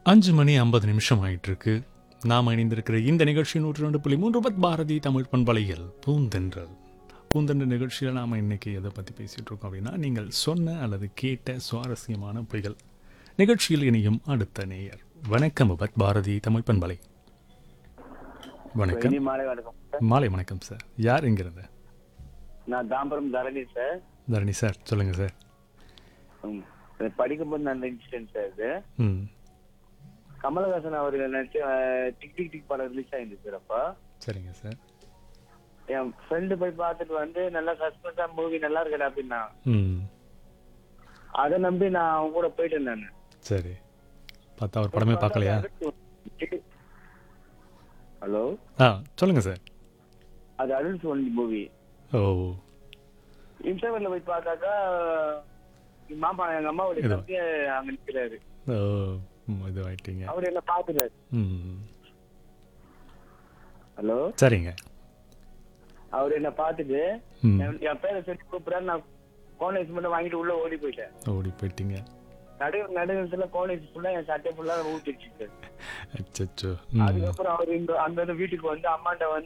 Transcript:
அஞ்சு மணி ஐம்பது நிமிஷம் ஆயிட்டு இருக்கு நாம் இணைந்திருக்கிற இந்த நிகழ்ச்சி நூற்றி ரெண்டு புள்ளி மூன்று பத் பாரதி தமிழ் பண்பலையில் பூந்தென்றல் பூந்தென்றல் நிகழ்ச்சியில் நாம் இன்னைக்கு எதை பற்றி பேசிகிட்டு இருக்கோம் அப்படின்னா நீங்கள் சொன்ன அல்லது கேட்ட சுவாரஸ்யமான பொய்கள் நிகழ்ச்சியில் இணையும் அடுத்த நேயர் வணக்கம் பத் பாரதி தமிழ் பண்பலை வணக்கம் இனி மாலை வணக்கம் சார். மாலை வணக்கம் சார் யார் எங்கிறது நான் தாம்பரம் தரணி சார் தரணி சார் சொல்லுங்கள் சார் ம். இது படிக்கும்போது நான் இன்சிடென்ட் சார் இது ம் கமலஹாசன் அவர்கள் நடிச்ச அஹ், டிக் டிக் டிக் படம் ரிலீஸ் ஆயிருந்துச்சு சார் அப்ப சரிங்க சார் என் ஃப்ரெண்டு போய் பார்த்துட்டு வந்து நல்லா சஸ்பென்ஸா மூவி நல்லா இருக்கடா அப்படின்னா ம் அதை நம்பி நான் அவங்க கூட போயிட்டேன் நான் சரி பார்த்தா அவர் படமே பார்க்கலையா ஹலோ ஆ சொல்லுங்கள் சார் அது அருள் ஒன்லி மூவி ஓ இன்டர்வெல்ல போய் பார்த்தாக்கா எங்க மாமா எங்க அம்மாவுடைய இதோ. தம்பி அங்க நிக்கிறாரு ஓ ம், இதுவாயிட்டீங்க அவர் என்ன பாத்துட்டாரு ம் ஹலோ சரிங்க அவர் என்ன பார்த்துட்டு ம் என் என் பேரை சொல்லி கூப்பிடுறாரு நான் கோனேஜ் மட்டும் வாங்கிட்டு உள்ள ஓடி போயிட்டேன் ஓடி போயிட்டீங்க நடு நடுவத்துல கோனேஜ் ஃபுல்லா என் சட்டை ஃபுல்லா ஊத்திடுச்சு அச்சோ ம் அதுக்கப்புறம் அவர் இந்த அந்த வீட்டுக்கு வந்து அம்மாண்ட வந்து